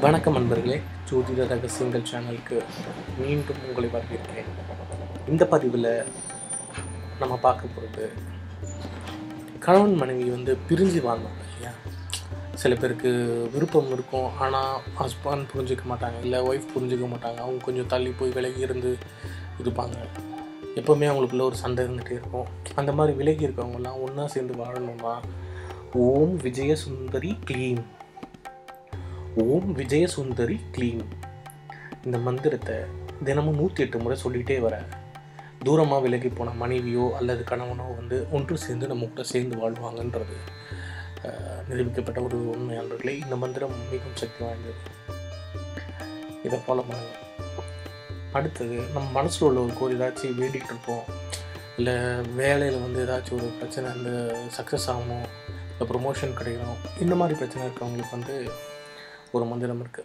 வணக்கம் நண்பர்களே ஜோதிட ரகசியங்கள் சேனலுக்கு மீண்டும் உங்களை வரவேற்கிறேன் இந்த பதிவில் நம்ம பார்க்க போகிறது கணவன் மனைவி வந்து பிரிஞ்சு வாழ்ந்தாங்க இல்லையா சில பேருக்கு விருப்பம் இருக்கும் ஆனால் ஹஸ்பண்ட் புரிஞ்சுக்க மாட்டாங்க இல்லை ஒய்ஃப் புரிஞ்சுக்க மாட்டாங்க அவங்க கொஞ்சம் தள்ளி போய் விலகி இருந்து இருப்பாங்க எப்போவுமே அவங்களுக்குள்ள ஒரு சண்டை இருந்துகிட்டே இருக்கும் அந்த மாதிரி விலகி இருக்கவங்கலாம் ஒன்றா சேர்ந்து வாழணும்னா ஓம் விஜய சுந்தரி க்ளீன் ஓம் விஜய சுந்தரி க்ளீன் இந்த மந்திரத்தை தினமும் நூற்றி எட்டு முறை சொல்லிகிட்டே வர தூரமாக விலகி போன மனைவியோ அல்லது கணவனோ வந்து ஒன்று சேர்ந்து நம்ம கூட சேர்ந்து வாழ்வாங்கன்றது அஹ், நிரூபிக்கப்பட்ட ஒரு உண்மையானவர்களே இந்த மந்திரம் மிகவும் சக்தி வாய்ந்தது இதை ஃபாலோ பண்ணுங்க அடுத்தது நம்ம மனசில் உள்ள ஒரு கோரி ஏதாச்சும் வேண்டிகிட்டு இருப்போம் இல்லை வேலையில் வந்து ஏதாச்சும் ஒரு பிரச்சனை இந்த சக்ஸஸ் ஆகணும் இல்லை ப்ரொமோஷன் கிடைக்கணும் இந்த மாதிரி பிரச்சனை இருக்கவங்களுக்கு வந்து ஒரு மந்திரம் இருக்கு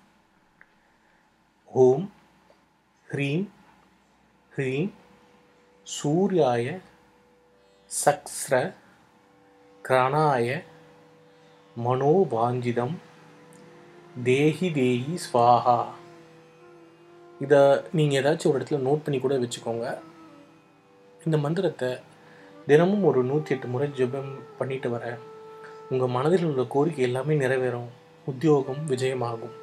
ஓம் ஹ்ரீம் ஹ்ரீம் சூர்யாய சக்ஸ்ர கிரணாய மனோவாஞ்சிதம் தேஹி தேஹி ஸ்வாஹா இதை நீங்கள் ஏதாச்சும் ஒரு இடத்துல நோட் பண்ணி கூட வச்சுக்கோங்க இந்த மந்திரத்தை தினமும் ஒரு நூற்றி எட்டு முறை ஜெபம் பண்ணிட்டு வர உங்கள் மனதில் உள்ள கோரிக்கை எல்லாமே நிறைவேறும் உத்தியோகம் விஜயமாகும்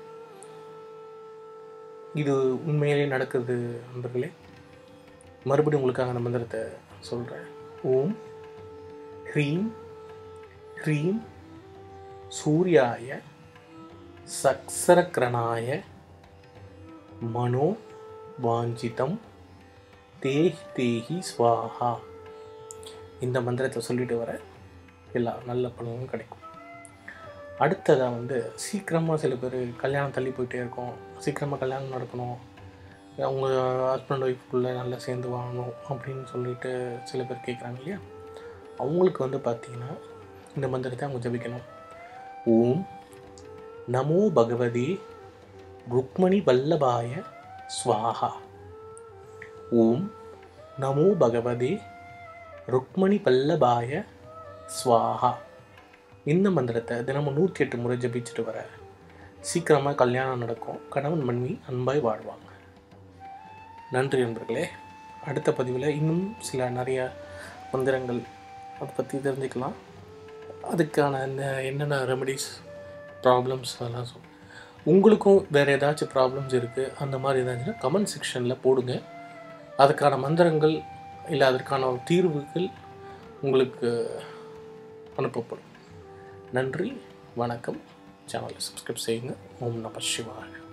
இது உண்மையிலே நடக்குது நண்பர்களே மறுபடியும் உங்களுக்காக அந்த மந்திரத்தை சொல்கிறேன் ஓம் ஹ்ரீம் ஹ்ரீம் சூர்யாய சக்சரக்கிரணாய மனோ வாஞ்சிதம் தேஹி தேஹி ஸ்வாஹா இந்த மந்திரத்தை சொல்லிட்டு வர எல்லா நல்ல பலனும் கிடைக்கும் அடுத்ததாக வந்து சீக்கிரமாக சில பேர் கல்யாணம் தள்ளி போயிட்டே இருக்கும் சீக்கிரமாக கல்யாணம் நடக்கணும் அவங்க ஹஸ்பண்ட் ஒய்ஃப்குள்ளே நல்லா சேர்ந்து வாழணும் அப்படின்னு சொல்லிட்டு சில பேர் கேட்குறாங்க இல்லையா அவங்களுக்கு வந்து பார்த்தீங்கன்னா இந்த மந்திரத்தை அவங்க ஜபிக்கணும் ஓம் நமோ பகவதி ருக்மணி வல்லபாய ஸ்வாஹா ஓம் நமோ பகவதி ருக்மணி பல்லபாய ஸ்வாஹா இந்த மந்திரத்தை தினமும் நூற்றி எட்டு முறை ஜபிச்சுட்டு வர சீக்கிரமாக கல்யாணம் நடக்கும் கணவன் மனைவி அன்பாய் வாழ்வாங்க நன்றி நண்பர்களே அடுத்த பதிவில் இன்னும் சில நிறைய மந்திரங்கள் அதை பற்றி தெரிஞ்சுக்கலாம் அதுக்கான இந்த என்னென்ன ரெமடிஸ் ப்ராப்ளம்ஸ் அதெல்லாம் சொல் உங்களுக்கும் வேறு ஏதாச்சும் ப்ராப்ளம்ஸ் இருக்குது அந்த மாதிரி ஏதாச்சுன்னா கமெண்ட் செக்ஷனில் போடுங்க அதுக்கான மந்திரங்கள் இல்லை அதற்கான தீர்வுகள் உங்களுக்கு அனுப்பப்படும் நன்றி வணக்கம் சேனலை சப்ஸ்கிரைப் செய்யுங்க ஓம் நம சிவாய